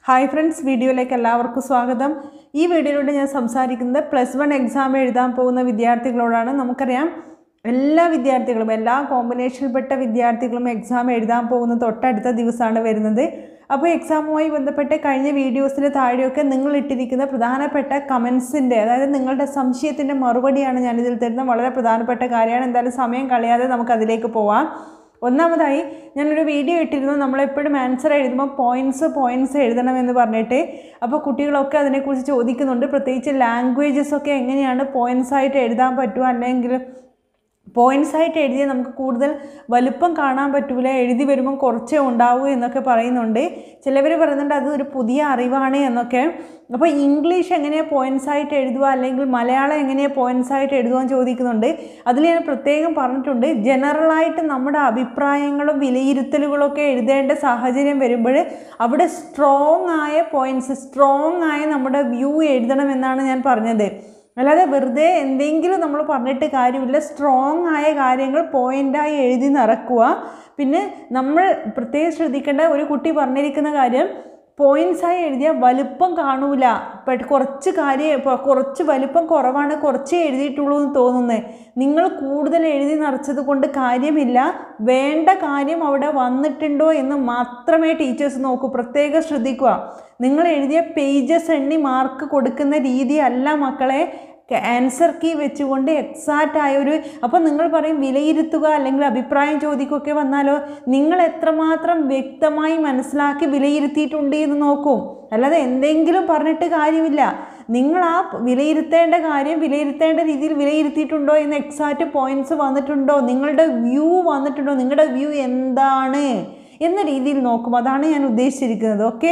hi friends വീഡിയോയിലേക്ക് എല്ലാവർക്കും സ്വാഗതം ഈ വീഡിയോയിലൂടെ ഞാൻ സംസാരിക്കുന്നത് പ്ലസ് വൺ എക്സാം എഴുതാൻ പോകുന്ന വിദ്യാർത്ഥികളോടാണ് നമുക്കറിയാം എല്ലാ വിദ്യാർത്ഥികളും എല്ലാ കോമ്പിനേഷനിൽപ്പെട്ട വിദ്യാർത്ഥികളും എക്സാം എഴുതാൻ പോകുന്ന തൊട്ടടുത്ത ദിവസമാണ് വരുന്നത് അപ്പോൾ എക്സാമുമായി ബന്ധപ്പെട്ട് കഴിഞ്ഞ വീഡിയോസിൻ്റെ താഴെയൊക്കെ നിങ്ങൾ ഇട്ടിരിക്കുന്ന പ്രധാനപ്പെട്ട കമൻസിൻ്റെ അതായത് നിങ്ങളുടെ സംശയത്തിൻ്റെ മറുപടിയാണ് ഞാനിതിൽ തരുന്ന വളരെ പ്രധാനപ്പെട്ട കാര്യമാണ് എന്തായാലും സമയം കളയാതെ നമുക്ക് അതിലേക്ക് പോവാം ഒന്നാമതായി ഞാനൊരു വീഡിയോ ഇട്ടിരുന്നു നമ്മളെപ്പോഴും ആൻസർ എഴുതുമ്പോൾ പോയിൻറ്റ്സ് പോയിൻറ്റ്സ് എഴുതണമെന്ന് പറഞ്ഞിട്ട് അപ്പോൾ കുട്ടികളൊക്കെ അതിനെക്കുറിച്ച് ചോദിക്കുന്നുണ്ട് പ്രത്യേകിച്ച് ലാംഗ്വേജസ് ഒക്കെ എങ്ങനെയാണ് പോയിൻറ്റ്സ് ആയിട്ട് എഴുതാൻ പറ്റുമോ അല്ലെങ്കിൽ പോയിൻറ്റ്സ് ആയിട്ട് എഴുതിയാൽ നമുക്ക് കൂടുതൽ വലുപ്പം കാണാൻ പറ്റൂല എഴുതി വരുമ്പം കുറച്ചേ ഉണ്ടാവൂ എന്നൊക്കെ പറയുന്നുണ്ട് ചിലവർ പറയുന്നുണ്ട് അത് ഒരു പുതിയ അറിവാണ് എന്നൊക്കെ അപ്പോൾ ഇംഗ്ലീഷ് എങ്ങനെയാണ് പോയിൻറ്റ്സ് ആയിട്ട് എഴുതുക അല്ലെങ്കിൽ മലയാളം എങ്ങനെയാണ് പോയിൻറ്റ്സ് ആയിട്ട് എഴുതുക എന്ന് ചോദിക്കുന്നുണ്ട് അതിൽ ഞാൻ പ്രത്യേകം പറഞ്ഞിട്ടുണ്ട് ജനറലായിട്ട് നമ്മുടെ അഭിപ്രായങ്ങളും വിലയിരുത്തലുകളൊക്കെ എഴുതേണ്ട സാഹചര്യം വരുമ്പോൾ അവിടെ സ്ട്രോങ് ആയ പോയിൻറ്റ്സ് സ്ട്രോങ് ആയ നമ്മുടെ വ്യൂ എഴുതണമെന്നാണ് ഞാൻ പറഞ്ഞത് അല്ലാതെ വെറുതെ എന്തെങ്കിലും നമ്മൾ പറഞ്ഞിട്ട് കാര്യമില്ല സ്ട്രോങ് ആയ കാര്യങ്ങൾ പോയിൻ്റായി എഴുതി നിറക്കുക പിന്നെ നമ്മൾ പ്രത്യേകം ശ്രദ്ധിക്കേണ്ട ഒരു കുട്ടി പറഞ്ഞിരിക്കുന്ന കാര്യം പോയിൻറ്റ്സായി എഴുതിയ വലുപ്പം കാണൂല ബട്ട് കുറച്ച് കാര്യം ഇപ്പോൾ കുറച്ച് വലുപ്പം കുറവാണ് കുറച്ചേ എഴുതിയിട്ടുള്ളൂ എന്ന് തോന്നുന്നത് നിങ്ങൾ കൂടുതൽ എഴുതി നിറച്ചത് കൊണ്ട് കാര്യമില്ല വേണ്ട കാര്യം അവിടെ വന്നിട്ടുണ്ടോ എന്ന് മാത്രമേ ടീച്ചേഴ്സ് നോക്കൂ പ്രത്യേകം ശ്രദ്ധിക്കുക നിങ്ങൾ എഴുതിയ പേജസ് എണ്ണി മാർക്ക് കൊടുക്കുന്ന രീതിയല്ല മക്കളെ ആൻസർ കീ വെച്ചുകൊണ്ട് എക്സാക്റ്റ് ആയ ഒരു അപ്പോൾ നിങ്ങൾ പറയും വിലയിരുത്തുക അല്ലെങ്കിൽ അഭിപ്രായം ചോദിക്കുകയൊക്കെ വന്നാലോ നിങ്ങൾ എത്രമാത്രം വ്യക്തമായി മനസ്സിലാക്കി വിലയിരുത്തിയിട്ടുണ്ട് എന്ന് നോക്കും അല്ലാതെ എന്തെങ്കിലും പറഞ്ഞിട്ട് കാര്യമില്ല നിങ്ങൾ ആ വിലയിരുത്തേണ്ട കാര്യം വിലയിരുത്തേണ്ട രീതിയിൽ വിലയിരുത്തിയിട്ടുണ്ടോ എന്ന് എക്സാക്റ്റ് പോയിന്റ്സ് വന്നിട്ടുണ്ടോ നിങ്ങളുടെ വ്യൂ വന്നിട്ടുണ്ടോ നിങ്ങളുടെ വ്യൂ എന്താണ് എന്ന രീതിയിൽ നോക്കും അതാണ് ഞാൻ ഉദ്ദേശിച്ചിരിക്കുന്നത് ഓക്കെ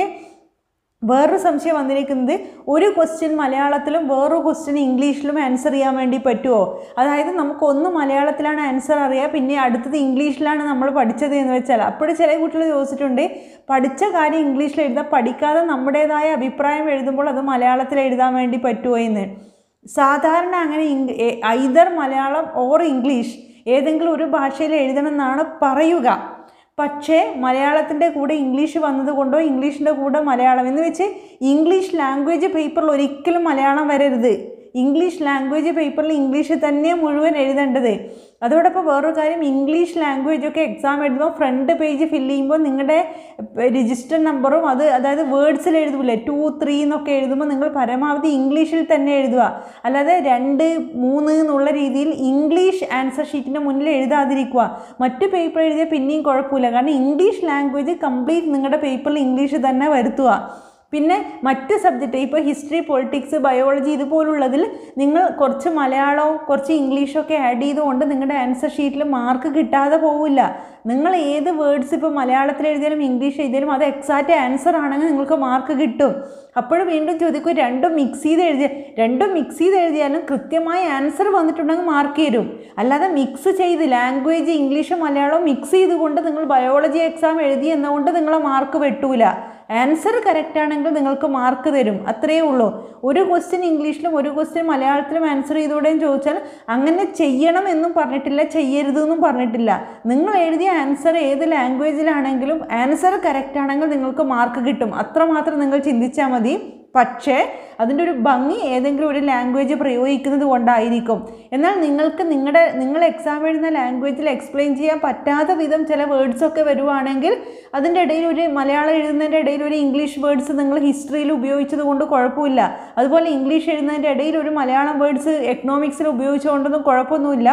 വേറൊരു സംശയം വന്നിരിക്കുന്നത് ഒരു ക്വസ്റ്റ്യൻ മലയാളത്തിലും വേറൊരു ക്വസ്റ്റ്യൻ ഇംഗ്ലീഷിലും ആൻസർ ചെയ്യാൻ വേണ്ടി പറ്റുമോ അതായത് നമുക്ക് ഒന്ന് മലയാളത്തിലാണ് ആൻസർ അറിയുക പിന്നെ അടുത്തത് ഇംഗ്ലീഷിലാണ് നമ്മൾ പഠിച്ചത് എന്ന് വെച്ചാൽ അപ്പോൾ ചില കുട്ടികൾ ചോദിച്ചിട്ടുണ്ട് പഠിച്ച കാര്യം ഇംഗ്ലീഷിൽ എഴുതാം പഠിക്കാതെ നമ്മുടേതായ അഭിപ്രായം എഴുതുമ്പോൾ അത് മലയാളത്തിൽ എഴുതാൻ വേണ്ടി പറ്റുമോ എന്ന് സാധാരണ അങ്ങനെ ഐദർ മലയാളം ഓർ ഇംഗ്ലീഷ് ഏതെങ്കിലും ഒരു ഭാഷയിൽ എഴുതണം എന്നാണ് പറയുക പക്ഷേ മലയാളത്തിൻ്റെ കൂടെ ഇംഗ്ലീഷ് വന്നതുകൊണ്ടോ ഇംഗ്ലീഷിൻ്റെ കൂടെ മലയാളം എന്ന് വെച്ച് ഇംഗ്ലീഷ് ലാംഗ്വേജ് പേപ്പറിൽ ഒരിക്കലും മലയാളം വരരുത് ഇംഗ്ലീഷ് ലാംഗ്വേജ് പേപ്പറിൽ ഇംഗ്ലീഷ് തന്നെ മുഴുവൻ എഴുതേണ്ടത് അതോടൊപ്പം വേറൊരു കാര്യം ഇംഗ്ലീഷ് ലാംഗ്വേജ് ഒക്കെ എക്സാം എഴുതുമ്പോൾ ഫ്രണ്ട് പേജ് ഫില്ല് ചെയ്യുമ്പോൾ നിങ്ങളുടെ രജിസ്റ്റർ നമ്പറും അത് അതായത് വേർഡ്സിൽ എഴുതൂലേ ടു ത്രീ എന്നൊക്കെ എഴുതുമ്പോൾ നിങ്ങൾ പരമാവധി ഇംഗ്ലീഷിൽ തന്നെ എഴുതുക അല്ലാതെ രണ്ട് മൂന്ന് എന്നുള്ള രീതിയിൽ ഇംഗ്ലീഷ് ആൻസർ ഷീറ്റിൻ്റെ മുന്നിൽ എഴുതാതിരിക്കുക മറ്റു പേപ്പർ എഴുതിയാൽ പിന്നെയും കുഴപ്പമില്ല കാരണം ഇംഗ്ലീഷ് ലാംഗ്വേജ് കംപ്ലീറ്റ് നിങ്ങളുടെ പേപ്പറിൽ ഇംഗ്ലീഷ് തന്നെ വരുത്തുക പിന്നെ മറ്റ് സബ്ജക്റ്റ് ഇപ്പോൾ ഹിസ്റ്ററി പൊളിറ്റിക്സ് ബയോളജി ഇതുപോലുള്ളതിൽ നിങ്ങൾ കുറച്ച് മലയാളവും കുറച്ച് ഇംഗ്ലീഷൊക്കെ ആഡ് ചെയ്തുകൊണ്ട് നിങ്ങളുടെ ആൻസർ ഷീറ്റിൽ മാർക്ക് കിട്ടാതെ പോവില്ല നിങ്ങൾ ഏത് വേർഡ്സ് ഇപ്പോൾ മലയാളത്തിൽ എഴുതിയാലും ഇംഗ്ലീഷ് എഴുതിയാലും അത് എക്സാക്റ്റ് ആൻസർ ആണെങ്കിൽ നിങ്ങൾക്ക് മാർക്ക് കിട്ടും അപ്പോൾ വീണ്ടും ചോദിക്കും രണ്ടും മിക്സ് ചെയ്ത് എഴുതിയ രണ്ടും മിക്സ് ചെയ്ത് എഴുതിയാലും കൃത്യമായ ആൻസർ വന്നിട്ടുണ്ടെങ്കിൽ മാർക്ക് തരും അല്ലാതെ മിക്സ് ചെയ്ത് ലാംഗ്വേജ് ഇംഗ്ലീഷ് മലയാളം മിക്സ് ചെയ്തുകൊണ്ട് നിങ്ങൾ ബയോളജി എക്സാം എഴുതി എന്നുകൊണ്ട് നിങ്ങളെ മാർക്ക് വെട്ടൂല ആൻസർ കറക്റ്റ് ആണെങ്കിൽ നിങ്ങൾക്ക് മാർക്ക് തരും അത്രയേ ഉള്ളൂ ഒരു ക്വസ്റ്റ്യൻ ഇംഗ്ലീഷിലും ഒരു ക്വസ്റ്റ്യൻ മലയാളത്തിലും ആൻസർ ചെയ്തുകൂടെയും ചോദിച്ചാൽ അങ്ങനെ ചെയ്യണം എന്നും പറഞ്ഞിട്ടില്ല ചെയ്യരുതെന്നും പറഞ്ഞിട്ടില്ല നിങ്ങൾ എഴുതിയ ആൻസർ ഏത് ലാംഗ്വേജിലാണെങ്കിലും ആൻസർ കറക്റ്റ് ആണെങ്കിൽ നിങ്ങൾക്ക് മാർക്ക് കിട്ടും അത്രമാത്രം നിങ്ങൾ ചിന്തിച്ചാൽ മതി പക്ഷേ അതിൻ്റെ ഒരു ഭംഗി ഏതെങ്കിലും ഒരു ലാംഗ്വേജ് പ്രയോഗിക്കുന്നത് കൊണ്ടായിരിക്കും എന്നാൽ നിങ്ങൾക്ക് നിങ്ങളുടെ നിങ്ങൾ എക്സാം എഴുതുന്ന ലാംഗ്വേജിൽ എക്സ്പ്ലെയിൻ ചെയ്യാൻ പറ്റാത്ത വിധം ചില വേർഡ്സൊക്കെ വരുവാണെങ്കിൽ അതിൻ്റെ ഇടയിൽ ഒരു മലയാളം എഴുതുന്നതിൻ്റെ ഇടയിൽ ഒരു ഇംഗ്ലീഷ് വേർഡ്സ് നിങ്ങൾ ഹിസ്റ്ററിയിൽ ഉപയോഗിച്ചത് കൊണ്ട് കുഴപ്പമില്ല അതുപോലെ ഇംഗ്ലീഷ് എഴുതുന്നതിൻ്റെ ഇടയിൽ ഒരു മലയാളം വേർഡ്സ് എക്കണോമിക്സിൽ ഉപയോഗിച്ചുകൊണ്ടൊന്നും കുഴപ്പമൊന്നുമില്ല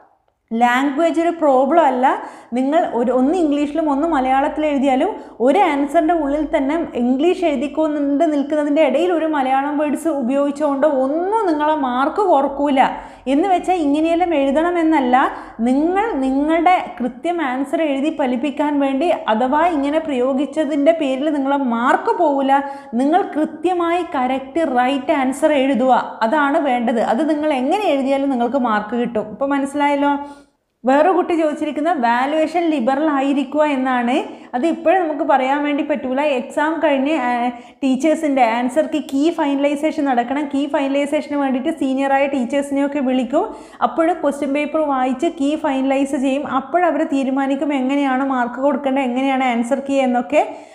ലാംഗ്വേജ് ഒരു പ്രോബ്ലം അല്ല നിങ്ങൾ ഒരു ഒന്ന് ഇംഗ്ലീഷിലും ഒന്ന് മലയാളത്തിൽ എഴുതിയാലും ഒരു ആൻസറിൻ്റെ ഉള്ളിൽ തന്നെ ഇംഗ്ലീഷ് എഴുതിക്കൊണ്ട് നിൽക്കുന്നതിൻ്റെ ഇടയിൽ ഒരു മലയാളം വേർഡ്സ് ഉപയോഗിച്ചുകൊണ്ട് ഒന്നും നിങ്ങളെ മാർക്ക് കുറക്കൂല എന്ന് വെച്ചാൽ ഇങ്ങനെയെല്ലാം എഴുതണമെന്നല്ല നിങ്ങൾ നിങ്ങളുടെ കൃത്യം ആൻസർ എഴുതി ഫലിപ്പിക്കാൻ വേണ്ടി അഥവാ ഇങ്ങനെ പ്രയോഗിച്ചതിൻ്റെ പേരിൽ നിങ്ങളെ മാർക്ക് പോവില്ല നിങ്ങൾ കൃത്യമായി കറക്റ്റ് റൈറ്റ് ആൻസർ എഴുതുക അതാണ് വേണ്ടത് അത് നിങ്ങൾ എങ്ങനെ എഴുതിയാലും നിങ്ങൾക്ക് മാർക്ക് കിട്ടും ഇപ്പോൾ മനസ്സിലായല്ലോ വേറെ കുട്ടി ചോദിച്ചിരിക്കുന്ന വാലുവേഷൻ ലിബറൽ ആയിരിക്കുക എന്നാണ് അത് ഇപ്പോഴും നമുക്ക് പറയാൻ വേണ്ടി പറ്റൂല എക്സാം കഴിഞ്ഞ് ടീച്ചേഴ്സിൻ്റെ ആൻസർക്ക് കീ ഫൈനലൈസേഷൻ നടക്കണം കീ ഫൈനലൈസേഷന് വേണ്ടിയിട്ട് സീനിയറായ ടീച്ചേഴ്സിനെയൊക്കെ വിളിക്കും അപ്പോൾ ക്വസ്റ്റ്യൻ പേപ്പർ വായിച്ച് കീ ഫൈനലൈസ് ചെയ്യും അപ്പോഴവർ തീരുമാനിക്കും എങ്ങനെയാണ് മാർക്ക് കൊടുക്കേണ്ടത് എങ്ങനെയാണ് ആൻസർ കീ എന്നൊക്കെ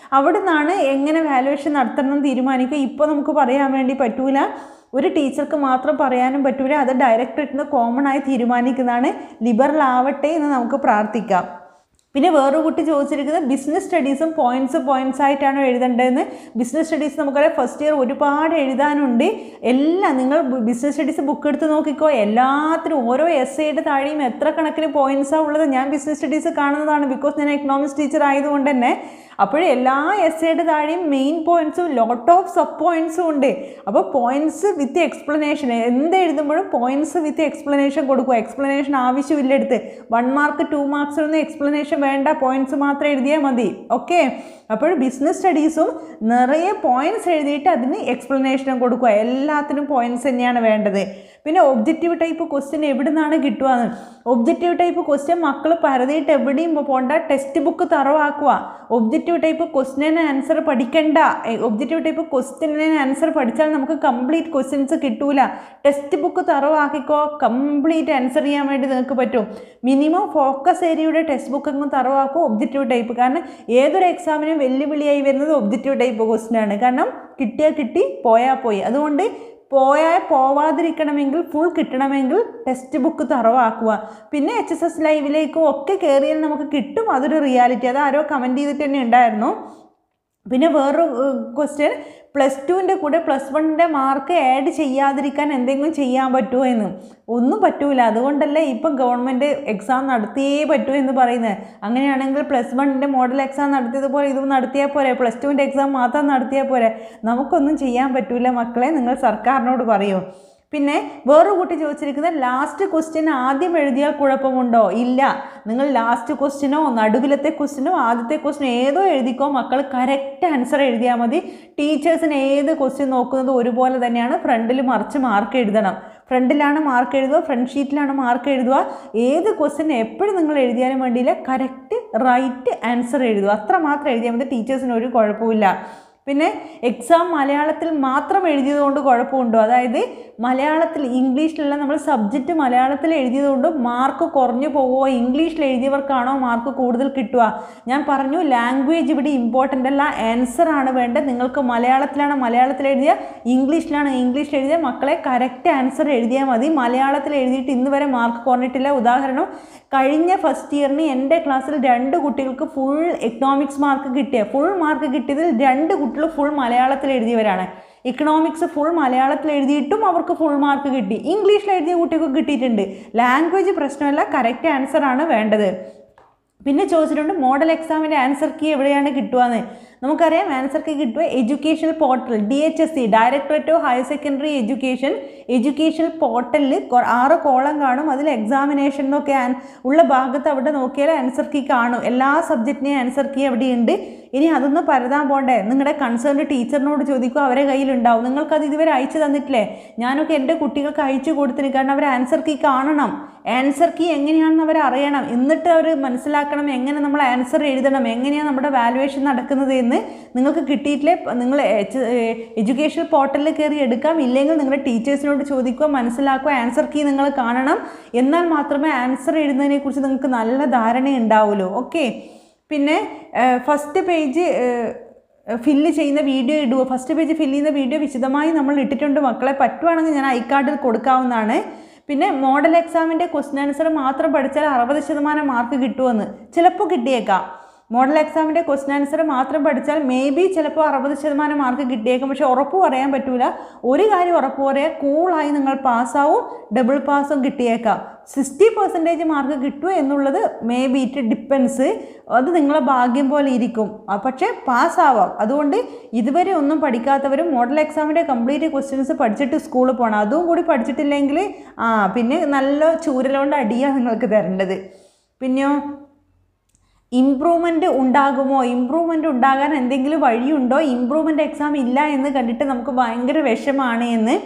അവിടെ നിന്നാണ് എങ്ങനെ വാലുവേഷൻ നടത്തണം എന്ന് തീരുമാനിക്കുക ഇപ്പോൾ നമുക്ക് പറയാൻ വേണ്ടി പറ്റൂല ഒരു ടീച്ചർക്ക് മാത്രം പറയാനും പറ്റൂല അത് ഡയറക്ടറേറ്റിൽ നിന്ന് കോമൺ ആയി തീരുമാനിക്കുന്നതാണ് ലിബറൽ ആവട്ടെ എന്ന് നമുക്ക് പ്രാർത്ഥിക്കാം പിന്നെ വേറൊരു കുട്ടി ചോദിച്ചിരിക്കുന്നത് ബിസിനസ് സ്റ്റഡീസും പോയിന്റ്സ് പോയിന്റ്സ് ആയിട്ടാണോ എഴുതേണ്ടതെന്ന് ബിസിനസ് സ്റ്റഡീസ് നമുക്കറിയാം ഫസ്റ്റ് ഇയർ ഒരുപാട് എഴുതാനുണ്ട് എല്ലാം നിങ്ങൾ ബിസിനസ് സ്റ്റഡീസ് ബുക്ക് എടുത്ത് നോക്കിക്കോ എല്ലാത്തിനും ഓരോ എസ് എയുടെ താഴെയും എത്ര കണക്കിന് പോയിന്റ്സാണ് ഉള്ളത് ഞാൻ ബിസിനസ് സ്റ്റഡീസ് കാണുന്നതാണ് ബിക്കോസ് ഞാൻ എക്കണോമിക്സ് ടീച്ചർ ആയതുകൊണ്ട് തന്നെ അപ്പോൾ എല്ലാ എസ് എയുടെ താഴെയും മെയിൻ പോയിന്റ്സും ലോട്ട് ഓഫ് സബ് പോയിന്റ്സും ഉണ്ട് അപ്പോൾ പോയിന്റ്സ് വിത്ത് എക്സ്പ്ലനേഷൻ എന്ത് എഴുതുമ്പോഴും പോയിന്റ്സ് വിത്ത് എക്സ്പ്ലനേഷൻ കൊടുക്കുക എക്സ്പ്ലനേഷൻ ആവശ്യമില്ല എടുത്ത് വൺ മാർക്ക് ടു മാർക്സിലൊന്നും എക്സ്പ്ലനേഷൻ വേണ്ട പോയിന്റ്സ് മാത്രം എഴുതിയാൽ മതി ഓക്കെ അപ്പോൾ ബിസിനസ് സ്റ്റഡീസും നിറയെ പോയിന്റ്സ് എഴുതിയിട്ട് അതിന് എക്സ്പ്ലനേഷനും കൊടുക്കുക എല്ലാത്തിനും പോയിന്റ്സ് തന്നെയാണ് വേണ്ടത് പിന്നെ ഒബ്ജക്റ്റീവ് ടൈപ്പ് ക്വസ്റ്റ്യൻ എവിടെ നിന്നാണ് കിട്ടുകയെന്ന് ഒബ്ജക്റ്റീവ് ടൈപ്പ് ക്വസ്റ്റ്യൻ മക്കൾ പരതിയിട്ട് എവിടെയും പോകണ്ട ടെക്സ്റ്റ് ബുക്ക് തറവാക്കുക ഒബ്ജക്റ്റീവ് ടൈപ്പ് ക്വസ്റ്റിന് ആൻസർ പഠിക്കണ്ട ഒബ്ജക്റ്റീവ് ടൈപ്പ് ക്വസ്റ്റിന് ആൻസർ പഠിച്ചാൽ നമുക്ക് കംപ്ലീറ്റ് ക്വസ്റ്റ്യൻസ് കിട്ടൂല ടെക്സ്റ്റ് ബുക്ക് തറവാക്കിക്കോ കംപ്ലീറ്റ് ആൻസർ ചെയ്യാൻ വേണ്ടി നിങ്ങൾക്ക് പറ്റും മിനിമം ഫോക്കസ് ഏരിയയുടെ ടെക്സ്റ്റ് ബുക്ക് അങ്ങ് തറവാക്കും ഒബ്ജക്റ്റീവ് ടൈപ്പ് കാരണം ഏതൊരു എക്സാമിനും വെല്ലുവിളിയായി വരുന്നത് ഒബ്ജക്റ്റീവ് ടൈപ്പ് ക്വസ്റ്റ്യൻ ആണ് കാരണം കിട്ടിയാൽ കിട്ടി പോയാൽ പോയി അതുകൊണ്ട് പോയാൽ പോവാതിരിക്കണമെങ്കിൽ ഫുൾ കിട്ടണമെങ്കിൽ ടെക്സ്റ്റ് ബുക്ക് തറവാക്കുക പിന്നെ എച്ച് എസ് എസ് ലൈവിലേക്കും ഒക്കെ കയറിയാൽ നമുക്ക് കിട്ടും അതൊരു റിയാലിറ്റി അത് ആരോ കമൻറ്റ് ചെയ്തിട്ട് തന്നെ ഉണ്ടായിരുന്നു പിന്നെ വേറൊരു ക്വസ്റ്റ്യൻ പ്ലസ് ടുവിൻ്റെ കൂടെ പ്ലസ് വണ്ണിൻ്റെ മാർക്ക് ആഡ് ചെയ്യാതിരിക്കാൻ എന്തെങ്കിലും ചെയ്യാൻ പറ്റുമോ എന്ന് ഒന്നും പറ്റൂല അതുകൊണ്ടല്ലേ ഇപ്പം ഗവൺമെൻറ് എക്സാം നടത്തിയേ പറ്റൂ എന്ന് പറയുന്നത് അങ്ങനെയാണെങ്കിൽ പ്ലസ് വണ്ണിൻ്റെ മോഡൽ എക്സാം നടത്തിയതുപോലെ ഇതും നടത്തിയാൽ പോരെ പ്ലസ് ടുവിൻ്റെ എക്സാം മാത്രം നടത്തിയാൽ പോരെ നമുക്കൊന്നും ചെയ്യാൻ പറ്റൂല മക്കളെ നിങ്ങൾ സർക്കാരിനോട് പറയൂ പിന്നെ വേറൊരു കുട്ടി ചോദിച്ചിരിക്കുന്നത് ലാസ്റ്റ് ക്വസ്റ്റ്യൻ ആദ്യം എഴുതിയാൽ കുഴപ്പമുണ്ടോ ഇല്ല നിങ്ങൾ ലാസ്റ്റ് ക്വസ്റ്റ്യനോ നടുവിലത്തെ ക്വസ്റ്റ്യനോ ആദ്യത്തെ ക്വസ്റ്റ്യൻ ഏതോ എഴുതിക്കോ മക്കൾ കറക്റ്റ് ആൻസർ എഴുതിയാൽ മതി ടീച്ചേഴ്സിന് ഏത് ക്വസ്റ്റ്യൻ നോക്കുന്നത് ഒരുപോലെ തന്നെയാണ് ഫ്രണ്ടിൽ മറിച്ച് മാർക്ക് എഴുതണം ഫ്രണ്ടിലാണ് മാർക്ക് എഴുതുക ഫ്രണ്ട് ഷീറ്റിലാണ് മാർക്ക് എഴുതുക ഏത് ക്വസ്റ്റ്യൻ എപ്പോഴും നിങ്ങൾ എഴുതിയാലും വേണ്ടിയില്ല കറക്റ്റ് റൈറ്റ് ആൻസർ എഴുതുക അത്ര മാത്രം എഴുതിയാൽ മതി ടീച്ചേഴ്സിന് ഒരു കുഴപ്പമില്ല പിന്നെ എക്സാം മലയാളത്തിൽ മാത്രം എഴുതിയതുകൊണ്ട് കുഴപ്പമുണ്ടോ അതായത് മലയാളത്തിൽ ഇംഗ്ലീഷിലുള്ള നമ്മൾ സബ്ജക്റ്റ് മലയാളത്തിൽ എഴുതിയതുകൊണ്ട് മാർക്ക് കുറഞ്ഞു പോവുമോ ഇംഗ്ലീഷിൽ എഴുതിയവർക്കാണോ മാർക്ക് കൂടുതൽ കിട്ടുക ഞാൻ പറഞ്ഞു ലാംഗ്വേജ് ഇവിടെ ഇമ്പോർട്ടൻ്റ് അല്ല ആൻസർ ആണ് വേണ്ടത് നിങ്ങൾക്ക് മലയാളത്തിലാണ് മലയാളത്തിൽ എഴുതിയ ഇംഗ്ലീഷിലാണ് ഇംഗ്ലീഷിൽ എഴുതിയ മക്കളെ കറക്റ്റ് ആൻസർ എഴുതിയാൽ മതി മലയാളത്തിൽ എഴുതിയിട്ട് ഇന്ന് വരെ മാർക്ക് കുറഞ്ഞിട്ടില്ല ഉദാഹരണം കഴിഞ്ഞ ഫസ്റ്റ് ഇയറിന് എൻ്റെ ക്ലാസ്സിൽ രണ്ട് കുട്ടികൾക്ക് ഫുൾ എക്കണോമിക്സ് മാർക്ക് കിട്ടിയ ഫുൾ മാർക്ക് കിട്ടിയതിൽ രണ്ട് കുട്ടികൾ ഫുൾ മലയാളത്തിൽ എഴുതിയവരാണ് ഇക്കണോമിക്സ് ഫുൾ മലയാളത്തിൽ എഴുതിയിട്ടും അവർക്ക് ഫുൾ മാർക്ക് കിട്ടി ഇംഗ്ലീഷിൽ എഴുതിയ കുട്ടികൾക്ക് കിട്ടിയിട്ടുണ്ട് ലാംഗ്വേജ് പ്രശ്നമല്ല കറക്റ്റ് ആൻസർ ആണ് വേണ്ടത് പിന്നെ ചോദിച്ചിട്ടുണ്ട് മോഡൽ എക്സാമിൻ്റെ ആൻസർ കീ എവിടെയാണ് കിട്ടുകയെന്ന് നമുക്കറിയാം ആൻസർ കീ കിട്ടുക education portal D H S C directorate of higher secondary education education പോർട്ടലിൽ ആറ് കോളം കാണും അതിൽ എക്സാമിനേഷൻ എന്നൊക്കെ ആൻ- ഉള്ള ഭാഗത്ത് അവിടെ നോക്കിയാൽ ആൻസർ കീ കാണും എല്ലാ സബ്ജക്റ്റിനെയും ആൻസർ കീ അവിടെയുണ്ട് ഇനി അതൊന്ന് പരതാൻ പോണ്ടേ നിങ്ങളുടെ കൺസേൺഡ് ടീച്ചറിനോട് ചോദിക്കുക അവരെ കയ്യിലുണ്ടാവും നിങ്ങൾക്കത് ഇതുവരെ അയച്ചു തന്നിട്ടില്ലേ ഞാനൊക്കെ എൻ്റെ കുട്ടികൾക്ക് അയച്ചു കൊടുത്തിന് കാരണം അവർ ആൻസർ കീ കാണണം ആൻസർ കീ എങ്ങനെയാണെന്ന് അവർ അറിയണം എന്നിട്ട് അവർ മനസ്സിലാക്കണം എങ്ങനെ നമ്മൾ ആൻസർ എഴുതണം എങ്ങനെയാണ് നമ്മുടെ വാലുവേഷൻ നടക്കുന്നത് എന്ന് നിങ്ങൾക്ക് കിട്ടിയിട്ടില്ലേ നിങ്ങൾ എഡ്യൂക്കേഷൻ പോർട്ടലിൽ കയറി എടുക്കാം ഇല്ലെങ്കിൽ നിങ്ങളുടെ ടീച്ചേഴ്സിനോട് ചോദിക്കുക മനസ്സിലാക്കുക ആൻസർ കീ നിങ്ങൾ കാണണം എന്നാൽ മാത്രമേ ആൻസർ എഴുതുന്നതിനെക്കുറിച്ച് നിങ്ങൾക്ക് നല്ല ധാരണ ഉണ്ടാവുള്ളൂ ഓക്കെ പിന്നെ ഫസ്റ്റ് പേജ് ഫില്ല് ചെയ്യുന്ന വീഡിയോ ഇടുക ഫസ്റ്റ് പേജ് ഫില്ല് ചെയ്യുന്ന വീഡിയോ വിശദമായി നമ്മൾ ഇട്ടിട്ടുണ്ട് മക്കളെ പറ്റുവാണെങ്കിൽ ഞാൻ ഐ കാർഡിൽ കൊടുക്കാവുന്നതാണ് പിന്നെ മോഡൽ എക്സാമിൻ്റെ ക്വസ്റ്റ്യൻ ആൻസർ മാത്രം പഠിച്ചാൽ അറുപത് ശതമാനം മാർക്ക് കിട്ടുമെന്ന് ചിലപ്പോൾ കിട്ടിയേക്കാം മോഡൽ എക്സാമിൻ്റെ ക്വസ്റ്റ്യൻ ആൻസർ മാത്രം പഠിച്ചാൽ മേ ബി ചിലപ്പോൾ അറുപത് ശതമാനം മാർക്ക് കിട്ടിയേക്കും പക്ഷെ ഉറപ്പ് പറയാൻ പറ്റൂല ഒരു കാര്യം ഉറപ്പ് പറയാം കൂളായി നിങ്ങൾ പാസ്സാവും ഡബിൾ പാസ്സും കിട്ടിയേക്കാം സിക്സ്റ്റി പെർസെൻറ്റേജ് മാർക്ക് കിട്ടുമോ എന്നുള്ളത് മേ ബി ഇറ്റ് ഡിപ്പെൻസ് അത് നിങ്ങളെ ഭാഗ്യം പോലെ ഇരിക്കും ആ, പക്ഷേ പാസ്സാവാം അതുകൊണ്ട് ഇതുവരെ ഒന്നും പഠിക്കാത്തവരും മോഡൽ എക്സാമിൻ്റെ കംപ്ലീറ്റ് ക്വസ്റ്റ്യൻസ് പഠിച്ചിട്ട് സ്കൂളിൽ പോകണം അതും കൂടി പഠിച്ചിട്ടില്ലെങ്കിൽ ആ പിന്നെ നല്ല ചൂരലോണ്ട് അടിയാണ് നിങ്ങൾക്ക് തരേണ്ടത് പിന്നെയോ ഇമ്പ്രൂവ്മെൻ്റ് ഉണ്ടാകുമോ ഇമ്പ്രൂവ്മെൻ്റ് ഉണ്ടാകാൻ എന്തെങ്കിലും വഴിയുണ്ടോ ഇമ്പ്രൂവ്മെൻ്റ് എക്സാം ഇല്ല എന്ന് കണ്ടിട്ട് നമുക്ക് ഭയങ്കര വിഷമാണ് എന്ന്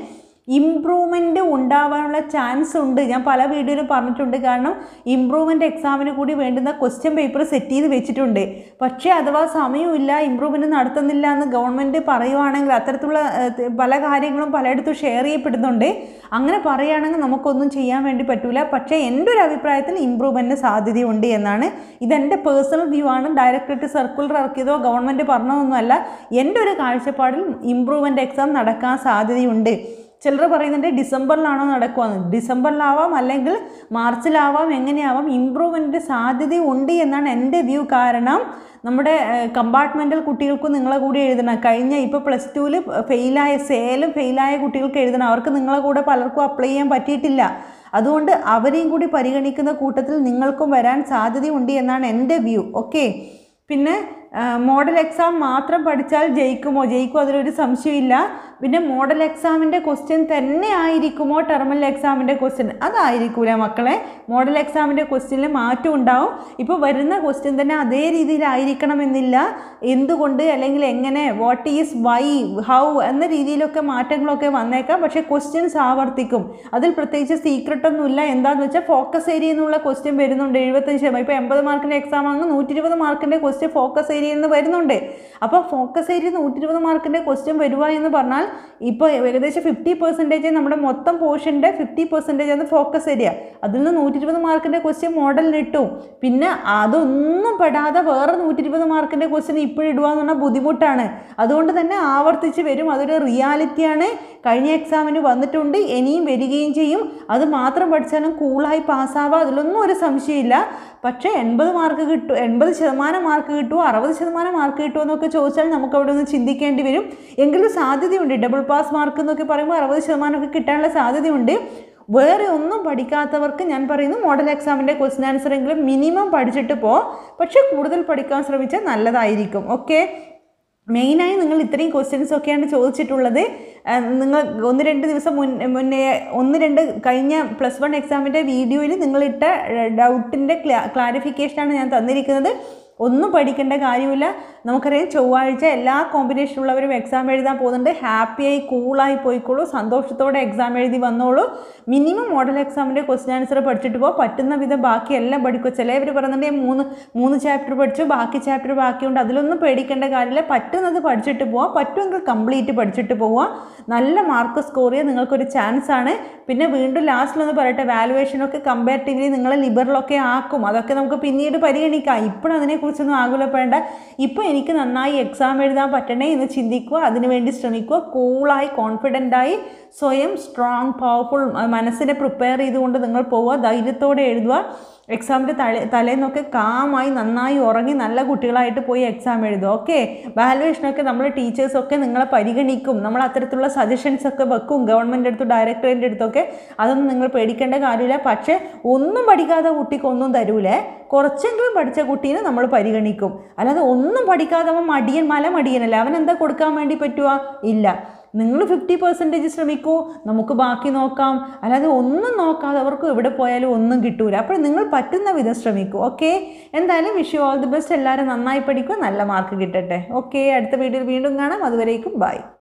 ഇമ്പ്രൂവ്മെൻ്റ് ഉണ്ടാവാനുള്ള ചാൻസ് ഉണ്ട് ഞാൻ പല വീഡിയോയിലും പറഞ്ഞിട്ടുണ്ട് കാരണം ഇമ്പ്രൂവ്മെൻ്റ് എക്സാമിന് കൂടി വേണ്ടുന്ന ക്വസ്റ്റ്യൻ പേപ്പർ സെറ്റ് ചെയ്ത് വെച്ചിട്ടുണ്ട് പക്ഷേ അഥവാ സമയമില്ല ഇമ്പ്രൂവ്മെൻറ്റ് നടത്തുന്നില്ല എന്ന് ഗവൺമെൻറ് പറയുവാണെങ്കിൽ അത്തരത്തിലുള്ള ഏഹ്, പല കാര്യങ്ങളും പലയിടത്തും ഷെയർ ചെയ്യപ്പെടുന്നുണ്ട് അങ്ങനെ പറയുകയാണെങ്കിൽ നമുക്കൊന്നും ചെയ്യാൻ വേണ്ടി പറ്റൂല പക്ഷേ എൻ്റെ ഒരു അഭിപ്രായത്തിൽ ഇമ്പ്രൂവ്മെൻറ്റിന് സാധ്യതയുണ്ട് എന്നാണ് ഇതെൻ്റെ പേഴ്സണൽ വ്യൂ ആണ് ഡയറക്ടറേറ്റ് സർക്കുലർ ഇറക്കിയതോ ഗവൺമെൻറ് പറഞ്ഞതൊന്നുമല്ല എൻ്റെ ഒരു കാഴ്ചപ്പാടിൽ ഇമ്പ്രൂവ്മെൻ്റ് എക്സാം നടക്കാൻ സാധ്യതയുണ്ട് ചിലർ പറയുന്നുണ്ട് ഡിസംബറിലാണോ നടക്കുമെന്ന് ഡിസംബറിലാവാം അല്ലെങ്കിൽ മാർച്ചിലാവാം എങ്ങനെയാവാം ഇമ്പ്രൂവ്മെൻറ്റ് സാധ്യത ഉണ്ട് എന്നാണ് എൻ്റെ വ്യൂ കാരണം നമ്മുടെ കമ്പാർട്ട്മെൻറ്റൽ കുട്ടികൾക്ക് നിങ്ങളെ കൂടി എഴുതണം കഴിഞ്ഞ ഇപ്പോൾ പ്ലസ് ടുവിൽ ഫെയിലായ സേലും ഫെയിലായ കുട്ടികൾക്ക് എഴുതണം അവർക്ക് നിങ്ങളെ കൂടെ പലർക്കും അപ്ലൈ ചെയ്യാൻ പറ്റിയിട്ടില്ല അതുകൊണ്ട് അവരെയും കൂടി പരിഗണിക്കുന്ന കൂട്ടത്തിൽ നിങ്ങൾക്കും വരാൻ സാധ്യതയുണ്ട് എന്നാണ് എൻ്റെ വ്യൂ ഓക്കെ പിന്നെ മോഡൽ എക്സാം മാത്രം പഠിച്ചാൽ ജയിക്കുമോ ജയിക്കുമോ അതിലൊരു സംശയമില്ല പിന്നെ മോഡൽ എക്സാമിൻ്റെ ക്വസ്റ്റ്യൻ തന്നെ ആയിരിക്കുമോ ടെർമിനൽ എക്സാമിൻ്റെ ക്വസ്റ്റ്യൻ അതായിരിക്കൂല മക്കളെ മോഡൽ എക്സാമിൻ്റെ ക്വസ്റ്റ്യനിൽ മാറ്റം ഉണ്ടാവും ഇപ്പോൾ വരുന്ന ക്വസ്റ്റ്യൻ തന്നെ അതേ രീതിയിലായിരിക്കണമെന്നില്ല എന്തുകൊണ്ട് അല്ലെങ്കിൽ എങ്ങനെ വാട്ട് ഈസ് വൈ ഹൗ എന്ന രീതിയിലൊക്കെ മാറ്റങ്ങളൊക്കെ വന്നേക്കാം പക്ഷേ ക്വസ്റ്റ്യൻസ് ആവർത്തിക്കും അതിൽ പ്രത്യേകിച്ച് സീക്രട്ട് ഒന്നുമില്ല എന്താണെന്ന് വെച്ചാൽ ഫോക്കസ് ഏരിയ എന്നുള്ള ക്വസ്റ്റ്യൻ വരുന്നുണ്ട് എഴുപത്തഞ്ച് ശതമാനം ഇപ്പോൾ എൺപത് മാർക്കിൻ്റെ എക്സാം ആണെങ്കിൽ നൂറ്റി ഇരുപത് മാർക്കിൻ്റെ ക്വസ്റ്റ്യൻ ഫോക്കസ് ഏരിയയിൽ നിന്ന് വരുന്നുണ്ട് അപ്പോൾ ഫോക്കസ് ഏരിയ നൂറ്റി ഇരുപത് മാർക്കിൻ്റെ ക്വസ്റ്റ്യൻ വരിക എന്ന് പറഞ്ഞാൽ ഇപ്പോൾ ഏകദേശം ഫിഫ്റ്റി പെർസെൻറ്റേജ് നമ്മുടെ മൊത്തം പോർഷൻ്റെ ഫിഫ്റ്റി പെർസെൻറ്റേജ് ആണ് ഫോക്കസ് ഏരിയ അതിൽ നിന്ന് നൂറ്റി ഇരുപത് മാർക്കിൻ്റെ ക്വസ്റ്റ്യൻ മോഡലിന് ഇട്ടു പിന്നെ അതൊന്നും പെടാതെ വേറെ നൂറ്റി ഇരുപത് മാർക്കിൻ്റെ ക്വസ്റ്റ്യൻ ഇപ്പോഴും ഇടുക എന്ന് പറഞ്ഞാൽ ബുദ്ധിമുട്ടാണ് അതുകൊണ്ട് തന്നെ ആവർത്തിച്ച് വരും അതൊരു റിയാലിറ്റിയാണ് കഴിഞ്ഞ എക്സാമിന് വന്നിട്ടുണ്ട് ഇനിയും വരികയും ചെയ്യും അത് മാത്രം പഠിച്ചാലും കൂളായി പാസ്സാവുക അതിലൊന്നും ഒരു സംശയമില്ല പക്ഷേ എൺപത് മാർക്ക് കിട്ടും എൺപത് ശതമാനം മാർക്ക് കിട്ടുമോ അറുപത് ശതമാനം മാർക്ക് കിട്ടുമോ എന്നൊക്കെ ചോദിച്ചാൽ നമുക്ക് അവിടെ ഒന്ന് ചിന്തിക്കേണ്ടി വരും എങ്കിലും സാധ്യതയുണ്ട് ഡബിൾ പാസ് മാർക്ക് എന്നൊക്കെ പറയുമ്പോൾ അറുപത് ശതമാനമൊക്കെ കിട്ടാനുള്ള സാധ്യതയുണ്ട് വേറെ ഒന്നും പഠിക്കാത്തവർക്ക് ഞാൻ പറയുന്നു മോഡൽ എക്സാമിൻ്റെ ക്വസ്റ്റ്യൻ ആൻസർ എങ്കിലും മിനിമം പഠിച്ചിട്ട് പോ പക്ഷേ കൂടുതൽ പഠിക്കാൻ ശ്രമിച്ചാൽ നല്ലതായിരിക്കും ഓക്കെ മെയിനായി നിങ്ങൾ ഇത്രയും ക്വസ്റ്റ്യൻസ് ഒക്കെയാണ് ചോദിച്ചിട്ടുള്ളത് ആ, നിങ്ങൾ ഒന്ന് രണ്ട് ദിവസം മുൻ മുന്നേ ഒന്ന് രണ്ട് കഴിഞ്ഞ പ്ലസ് വൺ എക്സാമിൻ്റെ വീഡിയോയിൽ നിങ്ങളിട്ട ഡൗട്ടിൻ്റെ ക്ലാരിഫിക്കേഷനാണ് ഞാൻ തന്നിരിക്കുന്നത് ഒന്നും പഠിക്കേണ്ട കാര്യമില്ല നമുക്കറിയാം ചൊവ്വാഴ്ച എല്ലാ കോമ്പിനേഷനുള്ളവരും എക്സാം എഴുതാൻ പോകുന്നുണ്ട് ഹാപ്പിയായി കൂളായി പോയിക്കോളൂ സന്തോഷത്തോടെ എക്സാം എഴുതി വന്നോളൂ മിനിമം മോഡൽ എക്സാമിൻ്റെ ക്വസ്റ്റ്യൻ ആൻസർ പഠിച്ചിട്ട് പോകും പറ്റുന്ന വിധം ബാക്കി എല്ലാം പഠിക്കുക ചിലവർ പറയുന്നുണ്ട് ഞാൻ മൂന്ന് മൂന്ന് ചാപ്റ്റർ പഠിച്ചു ബാക്കി ചാപ്റ്റർ ബാക്കിയുണ്ട് അതിലൊന്നും പേടിക്കേണ്ട കാര്യമില്ല പറ്റുന്നത് പഠിച്ചിട്ട് പോവാം പറ്റുമെങ്കിൽ കംപ്ലീറ്റ് പഠിച്ചിട്ട് പോവാം നല്ല മാർക്ക് സ്കോർ ചെയ്യാൻ നിങ്ങൾക്കൊരു ചാൻസ് ആണ് പിന്നെ വീണ്ടും ലാസ്റ്റിലൊന്ന് പറയട്ടെ വാലുവേഷനൊക്കെ കമ്പാരിറ്റീവ്ലി നിങ്ങളെ ലിബറിലൊക്കെ ആക്കും അതൊക്കെ നമുക്ക് പിന്നീട് പരിഗണിക്കാം ഇപ്പോഴും അതിനെക്കുറിച്ചൊന്നും ആകുലപ്പെടേണ്ട ഇപ്പോൾ എനിക്ക് നന്നായി എക്സാം എഴുതാൻ പറ്റണേ എന്ന് ചിന്തിക്കുക അതിനുവേണ്ടി ശ്രമിക്കുക കൂളായി കോൺഫിഡൻ്റായി സ്വയം സ്ട്രോങ് പവർഫുൾ മനസ്സിനെ പ്രിപ്പയർ ചെയ്തുകൊണ്ട് നിങ്ങൾ പോവുക ധൈര്യത്തോടെ എഴുതുക എക്സാമിൻ്റെ തലേ തലേന്നൊക്കെ കാമായി നന്നായി ഉറങ്ങി നല്ല കുട്ടികളായിട്ട് പോയി എക്സാം എഴുതുക ഓക്കെ വാലുവേഷനൊക്കെ നമ്മൾ ടീച്ചേഴ്സൊക്കെ നിങ്ങളെ പരിഗണിക്കും നമ്മൾ അത്തരത്തിലുള്ള സജഷൻസ് ഒക്കെ വെക്കും ഗവൺമെൻറ് അടുത്ത് ഡയറക്ടറേറ്റിൻ്റെ അടുത്തൊക്കെ അതൊന്നും നിങ്ങൾ പേടിക്കേണ്ട കാര്യമില്ല പക്ഷേ ഒന്നും പഠിക്കാത്ത കുട്ടിക്ക് ഒന്നും തരൂലേ കുറച്ചെങ്കിലും പഠിച്ച കുട്ടീനെ നമ്മൾ പരിഗണിക്കും അല്ലാതെ ഒന്നും പഠിക്കാതെ അവൻ മടിയൻ മല മടിയനല്ല അവൻ എന്താ കൊടുക്കാൻ വേണ്ടി പറ്റുക ഇല്ല നിങ്ങൾ ഫിഫ്റ്റി പെർസെൻറ്റേജ് ശ്രമിക്കൂ നമുക്ക് ബാക്കി നോക്കാം അല്ലാതെ ഒന്നും നോക്കാതെ അവർക്ക് എവിടെ പോയാലും ഒന്നും കിട്ടൂല അപ്പോൾ നിങ്ങൾ പറ്റുന്ന വിധം ശ്രമിക്കൂ ഓക്കെ എന്തായാലും wish you all the best എല്ലാവരും നന്നായി പഠിക്കുക നല്ല മാർക്ക് കിട്ടട്ടെ ഓക്കെ അടുത്ത വീഡിയോയിൽ വീണ്ടും കാണാം അതുവരേക്കും ബൈ